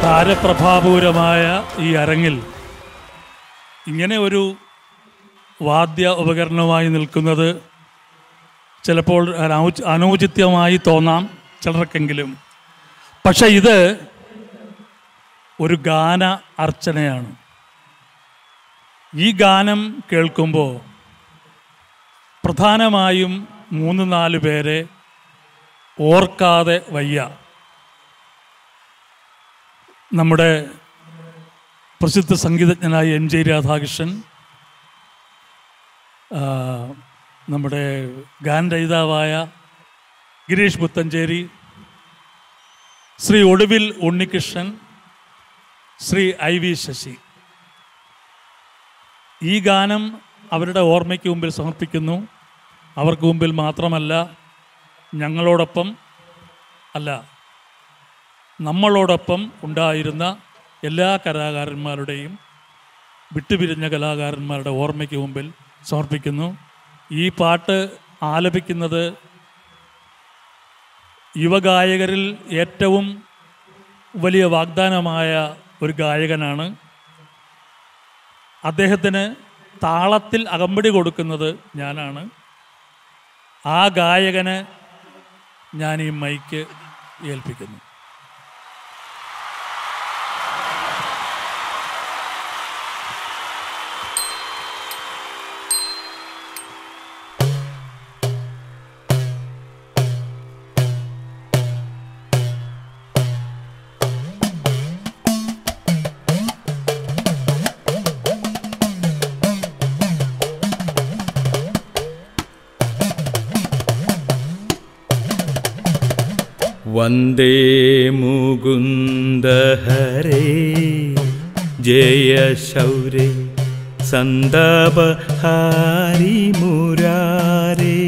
താരപ്രഭാപൂരമായ ഈ അരങ്ങിൽ ഇങ്ങനെ ഒരു വാദ്യ ഉപകരണമായി നിൽക്കുന്നത് ചിലപ്പോൾ അനൗചി അനൗചിത്യമായി തോന്നാം ചിലർക്കെങ്കിലും പക്ഷെ ഇത് ഒരു ഗാന അർച്ചനയാണ് ഈ ഗാനം കേൾക്കുമ്പോൾ പ്രധാനമായും മൂന്ന് നാല് പേരെ ഓർക്കാതെ വയ്യ നമ്മുടെ പ്രസിദ്ധ സംഗീതജ്ഞനായ എം ജെ രാധാകൃഷ്ണൻ ആ, നമ്മുടെ ഗാനരചയിതാവായ ഗിരീഷ് പുത്തഞ്ചേരി ശ്രീ ഒടുവിൽ ഉണ്ണികൃഷ്ണൻ ശ്രീ ഐ വി ശശി ഈ ഗാനം അവരുടെ ഓർമ്മയ്ക്ക് മുമ്പിൽ സമർപ്പിക്കുന്നു അവർക്ക് മുമ്പിൽ മാത്രമല്ല ഞങ്ങളോടൊപ്പം അല്ല നമ്മളോടൊപ്പം ഉണ്ടായിരുന്ന എല്ലാ കലാകാരന്മാരുടെയും വിട്ടുപിരിഞ്ഞ കലാകാരന്മാരുടെ ഓർമ്മയ്ക്ക് മുമ്പിൽ സമർപ്പിക്കുന്നു ഈ പാട്ട് ആലപിക്കുന്നത് യുവഗായകരിൽ ഏറ്റവും വലിയ വാഗ്ദാനമായ ഒരു ഗായകനാണ് അദ്ദേഹത്തിന് താളത്തിൽ അകമ്പടി കൊടുക്കുന്നത് ഞാനാണ് ആ ഗായകന് ഞാൻ ഈ മൈക്ക് ഏൽപ്പിക്കുന്നു വന്ദേ മുകുന്ദഹരേ ജയ ശൗരേ സന്ദപഹാരി മുരാരേ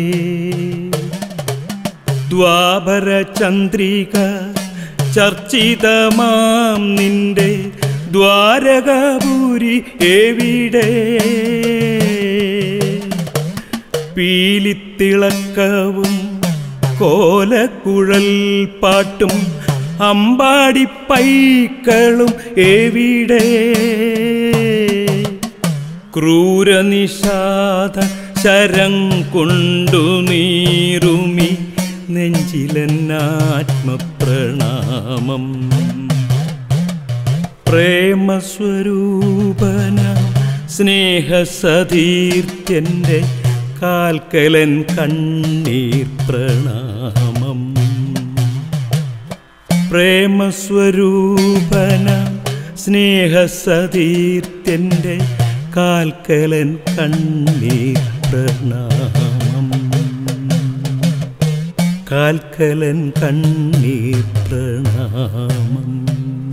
ദ്വാപര ചന്ദ്രിക ചർച്ചിതമാം നിന്റെ ദ്വാരകപുരി എവിടെ പീലിത്തിളക്കവും കോലക്കുഴൽ പാട്ടും അമ്പാടി പൈക്കളും എവിടെ ക്രൂരനിഷാദ ശരം കൊണ്ടു നീറുമി നെഞ്ചിലെന്നാത്മപ്രണാമം പ്രേമസ്വരൂപന സ്നേഹസതീർത്യൻ്റെ കാൽക്കലൻ കണ്ണീർ പ്രണാമം പ്രേമസ്വരൂപന സ്നേഹസതീർത്യൻ്റെ കാൽക്കലൻ കണ്ണീർ പ്രണാമം കാൽക്കലൻ കണ്ണീർ പ്രണാമം